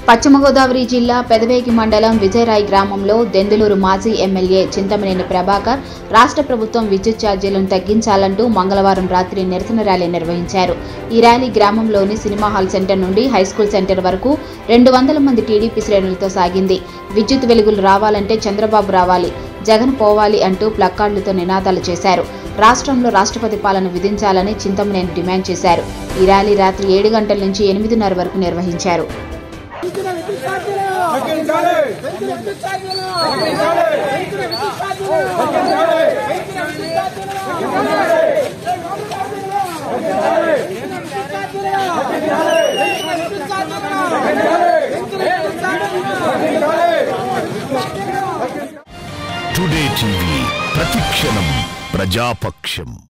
పశ్చిమ గోదావరి జిల్లా పెదవేగి మండలం విజయరాయ్ గ్రామంలో దెందులూరు మాజీ ఎమ్మెల్యే చింతమనేని ప్రభాకర్ రాష్ట్ర ప్రభుత్వం విద్యుత్ ఛార్జీలను తగ్గించాలంటూ మంగళవారం రాత్రి నిరసన ర్యాలీ నిర్వహించారు ఈ ర్యాలీ గ్రామంలోని సినిమా హాల్ సెంటర్ నుండి హైస్కూల్ సెంటర్ వరకు రెండు వందల మంది టీడీపీ శ్రేణులతో సాగింది విద్యుత్ వెలుగులు రావాలంటే చంద్రబాబు రావాలి జగన్ పోవాలి అంటూ ప్లక్కార్డులతో నినాదాలు చేశారు రాష్ట్రంలో రాష్ట్రపతి పాలన విధించాలని చింతమనేని డిమాండ్ చేశారు ఈ ర్యాలీ రాత్రి ఏడు గంటల నుంచి ఎనిమిదిన్నర వరకు నిర్వహించారు పెంచిన విద్యుత్ ఛార్జీలు పెంచిన విద్యుత్ ఛార్జీలు పెంచిన విద్యుత్ ఛార్జీలు పెంచిన విద్యుత్ ఛార్జీలు టుడే టీవీ ప్రతిక్షణం ప్రజాపక్షం